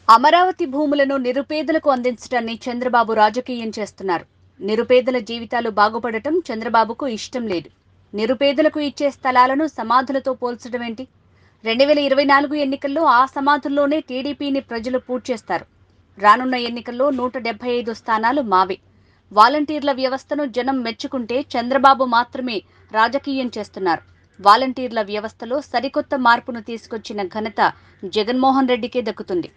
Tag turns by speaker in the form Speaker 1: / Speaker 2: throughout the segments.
Speaker 1: అమరావతి భూములను నిరుపేదలకు అందించడాన్ని చంద్రబాబు రాజకీయం చేస్తున్నారు నిరుపేదల జీవితాలు బాగుపడటం చంద్రబాబుకు ఇష్టం లేదు నిరుపేదలకు ఇచ్చే స్థలాలను సమాధులతో పోల్చడం ఏంటి రెండు వేల ఇరవై నాలుగు ఎన్నికల్లో ఆ సమాధుల్లోనే టీడీపీని ప్రజలు పూడ్చేస్తారు రానున్న ఎన్నికల్లో నూట డెబ్బై ఐదు స్థానాలు మావే వాలంటీర్ల వ్యవస్థను జనం మెచ్చుకుంటే చంద్రబాబు మాత్రమే రాజకీయం చేస్తున్నారు వాలంటీర్ల వ్యవస్థలో సరికొత్త మార్పును తీసుకొచ్చిన ఘనత జగన్మోహన్ రెడ్డికే దక్కుతుంది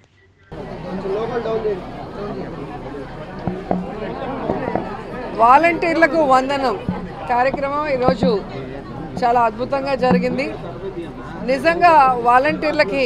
Speaker 2: వాలంటీర్లకు వందనం కార్యక్రమం ఈరోజు చాలా అద్భుతంగా జరిగింది నిజంగా వాలంటీర్లకి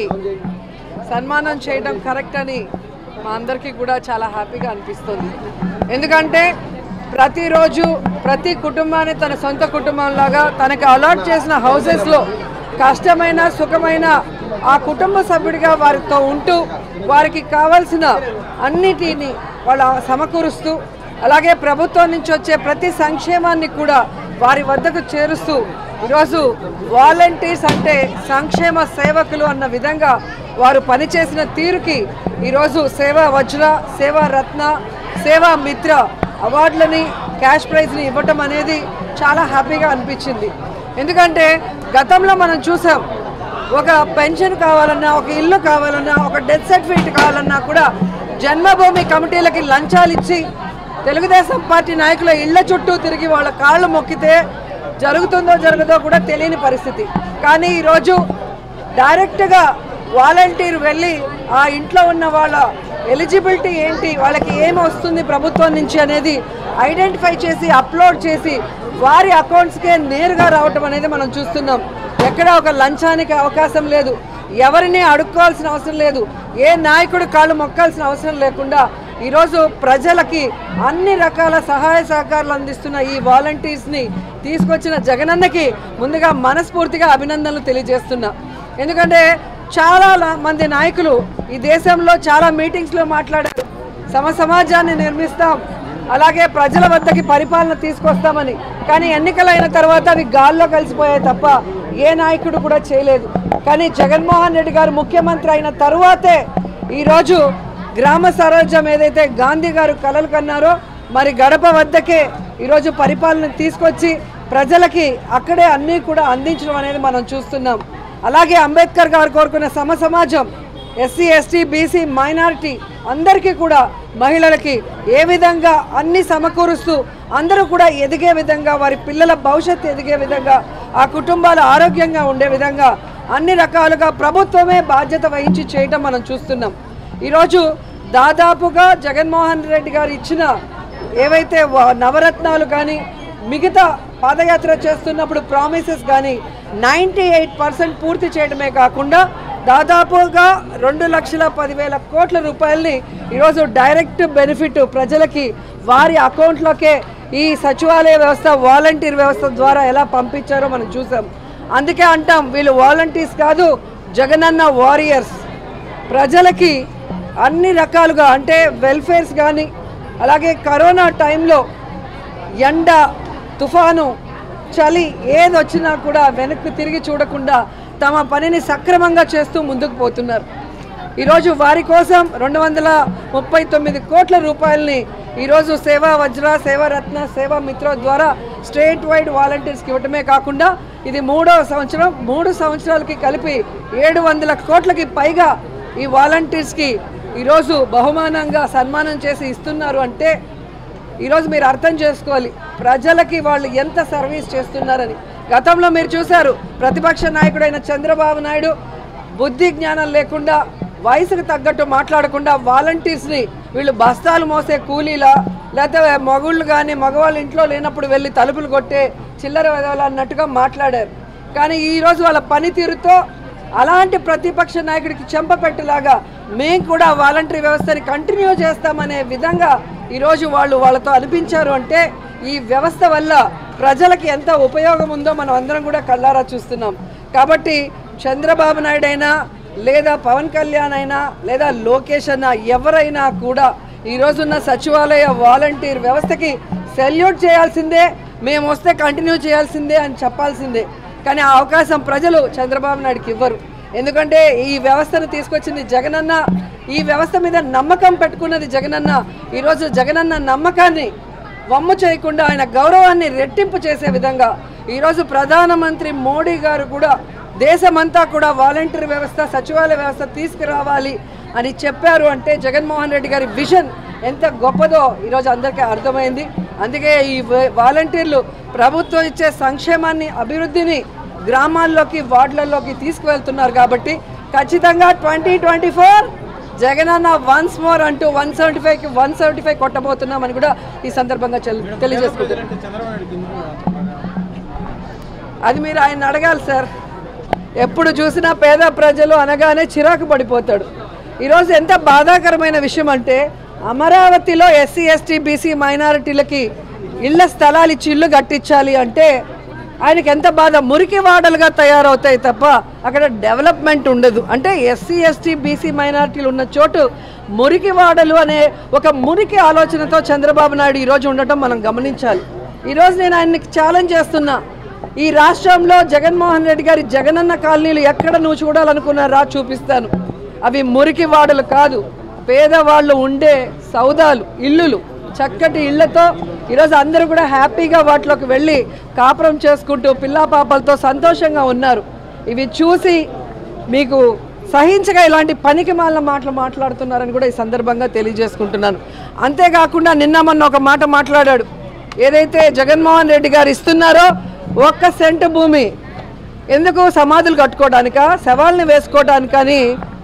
Speaker 2: సన్మానం చేయడం కరెక్ట్ అని మా అందరికీ కూడా చాలా హ్యాపీగా అనిపిస్తుంది ఎందుకంటే ప్రతిరోజు ప్రతి కుటుంబాన్ని తన సొంత కుటుంబంలాగా తనకి అలాట్ చేసిన హౌసెస్లో కష్టమైన సుఖమైన ఆ కుటుంబ సభ్యుడిగా వారితో ఉంటూ వారికి కావాల్సిన అన్నిటిని వాళ్ళ సమకూరుస్తూ అలాగే ప్రభుత్వం నుంచి వచ్చే ప్రతి సంక్షేమాన్ని కూడా వారి వద్దకు చేరుస్తూ ఈరోజు వాలంటీర్స్ అంటే సంక్షేమ సేవకులు అన్న విధంగా వారు పనిచేసిన తీరుకి ఈరోజు సేవా వజ్ర సేవా రత్న సేవా మిత్ర అవార్డులని క్యాష్ ప్రైజ్ని ఇవ్వటం అనేది చాలా హ్యాపీగా అనిపించింది ఎందుకంటే గతంలో మనం చూసాం ఒక పెన్షన్ కావాలన్నా ఒక ఇల్లు కావాలన్నా ఒక డెత్ సర్టిఫికేట్ కావాలన్నా కూడా జన్మభూమి కమిటీలకి లంచాలు ఇచ్చి తెలుగుదేశం పార్టీ నాయకుల ఇళ్ల చుట్టూ తిరిగి వాళ్ళ కాళ్ళు మొక్కితే జరుగుతుందో జరగదో కూడా తెలియని పరిస్థితి కానీ ఈరోజు డైరెక్ట్గా వాలంటీర్ వెళ్ళి ఆ ఇంట్లో ఉన్న వాళ్ళ ఎలిజిబిలిటీ ఏంటి వాళ్ళకి ఏమి వస్తుంది ప్రభుత్వం నుంచి అనేది ఐడెంటిఫై చేసి అప్లోడ్ చేసి వారి అకౌంట్స్కే నేరుగా రావటం అనేది మనం చూస్తున్నాం ఎక్కడ ఒక లంచానికి అవకాశం లేదు ఎవరిని అడుక్కోవాల్సిన అవసరం లేదు ఏ నాయకుడు కాళ్ళు మొక్కాల్సిన అవసరం లేకుండా ఈరోజు ప్రజలకి అన్ని రకాల సహాయ సహకారాలు అందిస్తున్న ఈ వాలంటీర్స్ని తీసుకొచ్చిన జగనన్నకి ముందుగా మనస్ఫూర్తిగా అభినందనలు తెలియజేస్తున్నా ఎందుకంటే చాలా ల- మంది నాయకులు ఈ దేశంలో చాలా మీటింగ్స్లో మాట్లాడారు సమ సమాజాన్ని నిర్మిస్తాం అలాగే ప్రజల వద్దకి పరిపాలన తీసుకొస్తామని కానీ ఎన్నికలైన తర్వాత అవి గాల్లో కలిసిపోయాయి తప్ప ఏ నాయకుడు కూడా చేయలేదు కానీ జగన్మోహన్ రెడ్డి గారు ముఖ్యమంత్రి అయిన తరువాతే ఈరోజు గ్రామ స్వరాజ్యం ఏదైతే గాంధీ గారు కలలు కన్నారో మరి గడప వద్దకే ఈరోజు పరిపాలన తీసుకొచ్చి ప్రజలకి అక్కడే అన్నీ కూడా అందించడం అనేది మనం చూస్తున్నాం అలాగే అంబేద్కర్ గారు కోరుకున్న సమ సమాజం ఎస్సీ ఎస్టీ బీసీ మైనారిటీ అందరికీ కూడా మహిళలకి ఏ విధంగా అన్ని సమకూరుస్తూ అందరూ కూడా ఎదిగే విధంగా వారి పిల్లల భవిష్యత్తు ఎదిగే విధంగా ఆ కుటుంబాలు ఆరోగ్యంగా ఉండే విధంగా అన్ని రకాలుగా ప్రభుత్వమే బాధ్యత వహించి చేయటం మనం చూస్తున్నాం ఈరోజు దాదాపుగా జగన్మోహన్ రెడ్డి గారు ఇచ్చిన ఏవైతే వ- నవరత్నాలు కానీ మిగతా పాదయాత్ర చేస్తున్నప్పుడు ప్రామిసెస్ కానీ నైంటీ ఎయిట్ పర్సెంట్ పూర్తి చేయడమే కాకుండా దాదాపుగా రెండు లక్షల పదివేల కోట్ల రూపాయలని ఈరోజు డైరెక్ట్ బెనిఫిట్ ప్రజలకి వారి అకౌంట్లోకే ఈ సచివాలయ వ్యవస్థ వాలంటీర్ వ్యవస్థ ద్వారా ఎలా పంపించారో మనం చూసాం అందుకే అంటాం వీళ్ళు వాలంటీర్స్ కాదు జగనన్న వారియర్స్ ప్రజలకి అన్ని రకాలుగా అంటే వెల్ఫేర్స్ కానీ అలాగే కరోనా టైంలో ఎండ తుఫాను చలి ఏది వచ్చినా కూడా వెనక్కి తిరిగి చూడకుండా తమ పనిని సక్రమంగా చేస్తూ ముందుకు పోతున్నారు ఈరోజు వారి కోసం రెండు వందల ముప్పై తొమ్మిది కోట్ల రూపాయలని ఈరోజు సేవా వజ్ర సేవా రత్న సేవా మిత్ర ద్వారా స్టేట్ వైడ్ వాలంటీర్స్కి ఇవ్వటమే కాకుండా ఇది మూడవ సంవత్సరం మూడు సంవత్సరాలకి కలిపి ఏడు వందల కోట్లకి పైగా ఈ వాలంటీర్స్కి ఈరోజు బహుమానంగా సన్మానం చేసి ఇస్తున్నారు అంటే ఈరోజు మీరు అర్థం చేసుకోవాలి ప్రజలకి వాళ్ళు ఎంత సర్వీస్ చేస్తున్నారని గతంలో మీరు చూశారు ప్రతిపక్ష నాయకుడైన చంద్రబాబు నాయుడు బుద్ధి జ్ఞానం లేకుండా వయసుకు తగ్గట్టు మాట్లాడకుండా వాలంటీర్స్ని వీళ్ళు బస్తాలు మోసే కూలీలా లేకపోతే మగుళ్ళు కానీ మగవాళ్ళ ఇంట్లో లేనప్పుడు వెళ్ళి తలుపులు కొట్టే చిల్లర వెదవాళ్ళు అన్నట్టుగా మాట్లాడారు కానీ ఈరోజు వాళ్ళ పనితీరుతో అలాంటి ప్రతిపక్ష నాయకుడికి చెంపపెట్టేలాగా మేము కూడా వాలంటరీ వ్యవస్థని కంటిన్యూ చేస్తామనే విధంగా ఈరోజు వాళ్ళు వాళ్ళతో అనిపించారు అంటే ఈ వ్యవస్థ వల్ల ప్రజలకి ఎంత ఉపయోగం ఉందో మనం అందరం కూడా కళ్ళారా చూస్తున్నాం కాబట్టి చంద్రబాబు నాయుడు అయినా లేదా పవన్ కళ్యాణ్ అయినా లేదా లోకేష్ అన్నా ఎవరైనా కూడా ఈరోజున్న సచివాలయ వాలంటీర్ వ్యవస్థకి సెల్యూట్ చేయాల్సిందే మేము వస్తే కంటిన్యూ చేయాల్సిందే అని చెప్పాల్సిందే కానీ ఆ అవకాశం ప్రజలు చంద్రబాబు నాయుడుకి ఇవ్వరు ఎందుకంటే ఈ వ్యవస్థను తీసుకొచ్చింది జగనన్న ఈ వ్యవస్థ మీద నమ్మకం పెట్టుకున్నది జగనన్న ఈరోజు జగనన్న నమ్మకాన్ని వమ్ము చేయకుండా ఆయన గౌరవాన్ని రెట్టింపు చేసే విధంగా ఈరోజు ప్రధానమంత్రి మోడీ గారు కూడా దేశమంతా కూడా వాలంటీర్ వ్యవస్థ సచివాలయ వ్యవస్థ తీసుకురావాలి అని చెప్పారు అంటే జగన్మోహన్ రెడ్డి గారి విజన్ ఎంత గొప్పదో ఈరోజు అందరికీ అర్థమైంది అందుకే ఈ వా- వాలంటీర్లు ప్రభుత్వం ఇచ్చే సంక్షేమాన్ని అభివృద్ధిని గ్రామాల్లోకి వార్డులలోకి తీసుకువెళ్తున్నారు కాబట్టి ఖచ్చితంగా ట్వంటీ ట్వంటీ ఫోర్ జగనన్న వన్స్ మోర్ అంటూ వన్ సెవెంటీ ఫైవ్కి వన్ సెవెంటీ ఫైవ్ కొట్టబోతున్నామని కూడా ఈ సందర్భంగా చెల్- తెలియజేసుకుంటున్నాను అది మీరు ఆయన అడగాలి సార్ ఎప్పుడు చూసినా పేద ప్రజలు అనగానే చిరాకు పడిపోతాడు ఈరోజు ఎంత బాధాకరమైన విషయం అంటే అమరావతిలో ఎస్సీ ఎస్టీ బీసీ మైనారిటీలకి ఇళ్ల స్థలాలు ఇచ్చి ఇల్లు కట్టించాలి అంటే ఆయనకి ఎంత బాధ మురికి వాడలుగా తయారవుతాయి తప్ప అక్కడ డెవలప్మెంట్ ఉండదు అంటే ఎస్సీ ఎస్టీ బీసీ మైనారిటీలు ఉన్న చోటు మురికి వాడలు అనే ఒక మురికి ఆలోచనతో చంద్రబాబు నాయుడు ఈరోజు ఉండటం మనం గమనించాలి ఈరోజు నేను ఆయనకి ఛాలెంజ్ చేస్తున్నా ఈ రాష్ట్రంలో జగన్మోహన్ రెడ్డి గారి జగనన్న కాలనీలు ఎక్కడ నువ్వు చూడాలనుకున్నారా చూపిస్తాను అవి మురికి వాడలు కాదు పేదవాళ్ళు ఉండే సౌదాలు ఇల్లులు చక్కటి ఇళ్లతో ఈరోజు అందరూ కూడా హ్యాపీగా వాటిలోకి వెళ్ళి కాపురం చేసుకుంటూ పిల్లా పాపలతో సంతోషంగా ఉన్నారు ఇవి చూసి మీకు సహించగా ఇలాంటి పనికి మాలిన మాటలు మాట్లాడుతున్నారని కూడా ఈ సందర్భంగా తెలియజేసుకుంటున్నాను అంతేకాకుండా నిన్న మొన్న ఒక మాట మాట్లాడాడు ఏదైతే జగన్మోహన్ రెడ్డి గారు ఇస్తున్నారో ఒక్క సెంటు భూమి ఎందుకు సమాధులు కట్టుకోవడానికా శవాల్ని వేసుకోవడానికని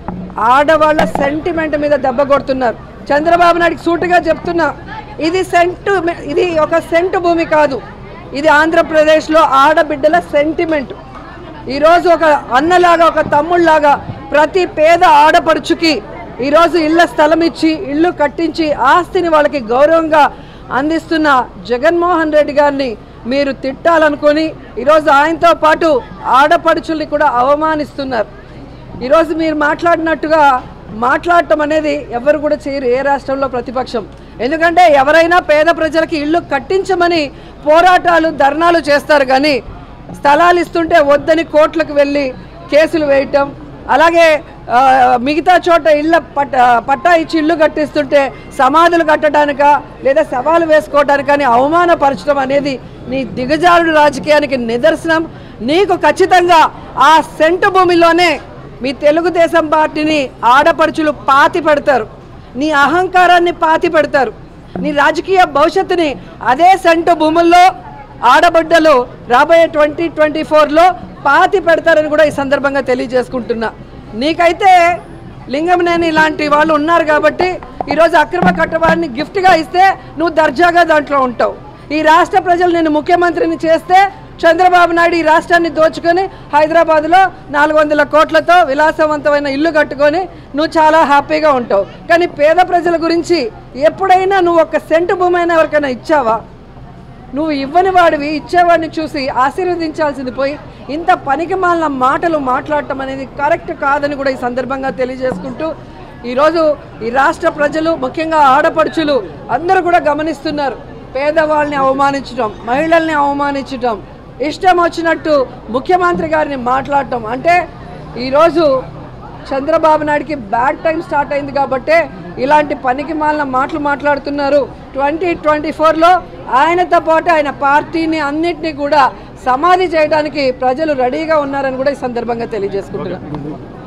Speaker 2: ఆడవాళ్ళ సెంటిమెంట్ మీద దెబ్బ కొడుతున్నారు చంద్రబాబు నాయుడికి సూటుగా చెప్తున్నా ఇది సెంటు ఇది ఒక సెంటు భూమి కాదు ఇది ఆంధ్రప్రదేశ్లో ఆడబిడ్డల సెంటిమెంట్ ఈరోజు ఒక అన్నలాగా ఒక తమ్ముళ్ళలాగా ప్రతి పేద ఆడపడుచుకి ఈరోజు ఇళ్ళ స్థలం ఇచ్చి ఇల్లు కట్టించి ఆస్తిని వాళ్ళకి గౌరవంగా అందిస్తున్న జగన్మోహన్ రెడ్డి గారిని మీరు తిట్టాలనుకొని ఈరోజు ఆయనతో పాటు ఆడపడుచుల్ని కూడా అవమానిస్తున్నారు ఈరోజు మీరు మాట్లాడినట్టుగా మాట్లాడటం అనేది ఎవరు కూడా చేయరు ఏ రాష్ట్రంలో ప్రతిపక్షం ఎందుకంటే ఎవరైనా పేద ప్రజలకి ఇల్లు కట్టించమని పోరాటాలు ధర్నాలు చేస్తారు కానీ స్థలాలు ఇస్తుంటే వద్దని కోర్టులకు వెళ్ళి కేసులు వేయటం అలాగే ఆ, మిగతా చోట ఇళ్ళ పట్ట పట్టా ఇచ్చి ఇల్లు కట్టిస్తుంటే సమాధులు కట్టడానిక లేదా సవాలు వేసుకోవడానికని అవమానపరచడం అనేది నీ దిగజారుడు రాజకీయానికి నిదర్శనం నీకు ఖచ్చితంగా ఆ సెంటు భూమిలోనే మీ తెలుగుదేశం పార్టీని ఆడపడుచులు పాతి పెడతారు నీ అహంకారాన్ని పాతి పెడతారు నీ రాజకీయ భవిష్యత్తుని అదే సెంటు భూముల్లో ఆడబిడ్డలు రాబోయే ట్వంటీ ట్వంటీ ఫోర్లో పాతి పెడతారని కూడా ఈ సందర్భంగా తెలియజేసుకుంటున్నా నీకైతే లింగంనేని ఇలాంటి వాళ్ళు ఉన్నారు కాబట్టి ఈరోజు అక్రమ కట్టవాడిని గిఫ్ట్గా ఇస్తే నువ్వు దర్జాగా దాంట్లో ఉంటావు ఈ రాష్ట్ర ప్రజలు నేను ముఖ్యమంత్రిని చేస్తే చంద్రబాబు నాయుడు ఈ రాష్ట్రాన్ని దోచుకొని హైదరాబాద్లో నాలుగు వందల కోట్లతో విలాసవంతమైన ఇల్లు కట్టుకొని నువ్వు చాలా హ్యాపీగా ఉంటావు కానీ పేద ప్రజల గురించి ఎప్పుడైనా నువ్వు ఒక సెంటు భూమి అయినా ఎవరికైనా ఇచ్చావా నువ్వు ఇవ్వని వాడివి ఇచ్చేవాడిని చూసి ఆశీర్వదించాల్సింది పోయి ఇంత పనికి మాలిన మాటలు మాట్లాడటం అనేది కరెక్ట్ కాదని కూడా ఈ సందర్భంగా తెలియజేసుకుంటూ ఈరోజు ఈ రాష్ట్ర ప్రజలు ముఖ్యంగా ఆడపడుచులు అందరూ కూడా గమనిస్తున్నారు పేదవాళ్ళని అవమానించడం మహిళల్ని అవమానించడం ఇష్టం వచ్చినట్టు ముఖ్యమంత్రి గారిని మాట్లాడటం అంటే ఈరోజు చంద్రబాబు నాయుడికి బ్యాడ్ టైం స్టార్ట్ అయింది కాబట్టే ఇలాంటి పనికి మాలిన మాటలు మాట్లాడుతున్నారు ట్వంటీ ట్వంటీ ఫోర్లో ఆయనతో పాటు ఆయన పార్టీని అన్నిటినీ కూడా సమాధి చేయడానికి ప్రజలు రెడీగా ఉన్నారని కూడా ఈ సందర్భంగా తెలియజేసుకుంటున్నారు